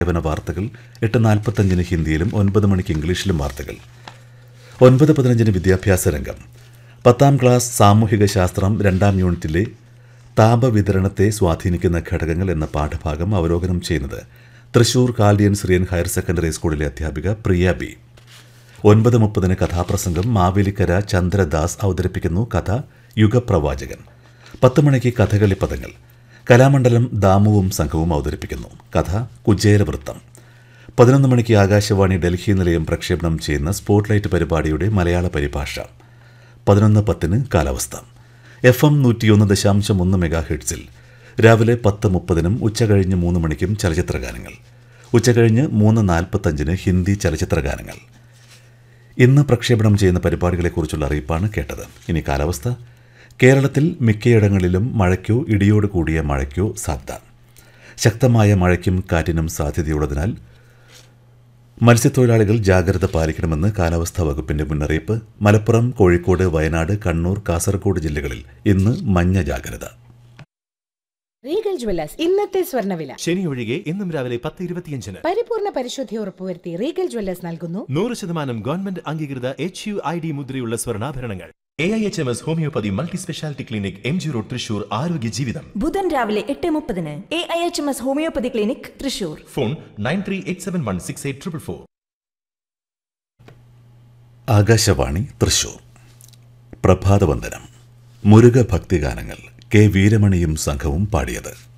സേവന വാർത്തകൾ എട്ട് നാൽപ്പത്തഞ്ചിന് ഹിന്ദിയിലും ഒൻപത് മണിക്ക് ഇംഗ്ലീഷിലും വാർത്തകൾ ഒൻപത് പതിനഞ്ചിന് വിദ്യാഭ്യാസ രംഗം പത്താം ക്ലാസ് സാമൂഹിക ശാസ്ത്രം രണ്ടാം യൂണിറ്റിലെ താപവിതരണത്തെ സ്വാധീനിക്കുന്ന ഘടകങ്ങൾ എന്ന പാഠഭാഗം അവലോകനം ചെയ്യുന്നത് Thrissur Chaldean Syrian higher secondary സ്കൂളിലെ അധ്യാപിക പ്രിയ ബി ഒൻപത് മുപ്പതിന് കഥാപ്രസംഗം മാവേലിക്കര ചന്ദ്രദാസ് അവതരിപ്പിക്കുന്നു കഥ യുഗപ്രവാചകൻ പത്ത് മണിക്ക് കഥകളി പദങ്ങൾ കലാമണ്ഡലം ദാമുവും സംഘവും അവതരിപ്പിക്കുന്നു കഥ കുജേരവൃത്തം പതിനൊന്ന് മണിക്ക് ആകാശവാണി ഡൽഹി നിലയം പ്രക്ഷേപണം ചെയ്യുന്ന സ്പോട്ട്ലൈറ്റ് പരിപാടിയുടെ മലയാള പരിഭാഷ പതിനൊന്ന് പത്തിന് കാലാവസ്ഥ എഫ് എം നൂറ്റിയൊന്ന് ദശാംശം ഒന്ന് മെഗാ ഹെഡ്സിൽ രാവിലെ പത്ത് മുപ്പതിനും ഉച്ചകഴിഞ്ഞ് മൂന്ന് മണിക്കും ചലച്ചിത്രഗാനങ്ങൾ ഉച്ചകഴിഞ്ഞ് മൂന്ന് നാൽപ്പത്തഞ്ചിന് ഹിന്ദി ചലച്ചിത്രഗാനങ്ങൾ ഇന്ന് പ്രക്ഷേപണം ചെയ്യുന്ന പരിപാടികളെക്കുറിച്ചുള്ള അറിയിപ്പാണ് കേട്ടത് ഇനി കാലാവസ്ഥ കേരളത്തിൽ മിക്കയിടങ്ങളിലും മഴയ്ക്കോ ഇടിയോട് കൂടിയ മഴയ്ക്കോ സാധ്യത ശക്തമായ മഴയ്ക്കും കാറ്റിനും സാധ്യതയുള്ളതിനാൽ മത്സ്യത്തൊഴിലാളികൾ ജാഗ്രത പാലിക്കണമെന്ന് കാലാവസ്ഥാ വകുപ്പിന്റെ മുന്നറിയിപ്പ് മലപ്പുറം കോഴിക്കോട് വയനാട് കണ്ണൂർ കാസർഗോഡ് ജില്ലകളിൽ ഇന്ന് മഞ്ഞ ജാഗ്രത റീഗൽ ജ്വല്ലേഴ്സ് ഇന്നത്തെ സ്വർണ്ണവില ശനി ഒഴികെ ഇന്നും രാവിലെ പത്ത് ഇരുപത്തിയഞ്ചിന് പരിപൂർണ പരിശുദ്ധി ഉറപ്പുവരുത്തി റീഗൽ ജ്വല്ലേഴ്സ് നൽകുന്നു നൂറ് ശതമാനം ഗവൺമെന്റ് അംഗീകൃത എച്ച് യു ഐ ഡി മുദ്രയുള്ള സ്വർണ്ണാഭരണങ്ങൾ A I H M S homoeopathy multi speciality clinic M G road Thrissur ആരോഗ്യ ജീവിതം ബുധൻ രാവിലെ എട്ട് മുപ്പതിന് A I H M S homoeopathy clinic Thrissur phone nine three eight seven one six eight triple four Akashvani Thrissur പ്രഭാതവന്ദനം മുരുക ഭക്തിഗാനങ്ങൾ കെ വീരമണിയും സംഘവും പാടിയത്